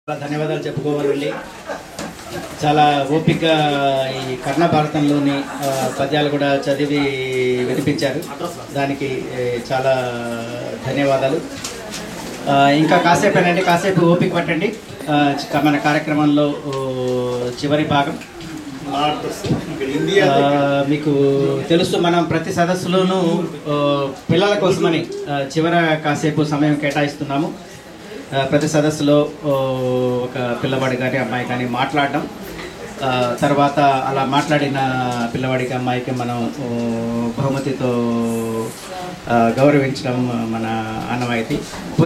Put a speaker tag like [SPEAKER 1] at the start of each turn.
[SPEAKER 1] చాలా ధన్యవాదాలు చెప్పుకోవాలండి చాలా ఓపిక ఈ కర్ణ భారతంలోని ఆ, పద్యాలు కూడా చదివి వినిపించారు దానికి ఏ, చాలా ధన్యవాదాలు ఆ, ఇంకా కాసేపేనండి కాసేపు ఓపిక పట్టండి ఆ, చి- మన కార్యక్రమంలో ఓ, చివరి భాగం ఆ, మీకు తెలుసు మనం ప్రతి సదస్సులోనూ ఆ, పిల్లల కోసమని ఆ, చివర కాసేపు సమయం కేటాయిస్తున్నాము ఆ, ప్రతి సదస్సులో ఓ, ఒక పిల్లవాడి కానీ అమ్మాయి కానీ మాట్లాడడం ఆ, తర్వాత అలా మాట్లాడిన పిల్లవాడికి అమ్మాయికి మనం ఓ, బహుమతితో ఆ, గౌరవించడం మన ఆనవాయితీ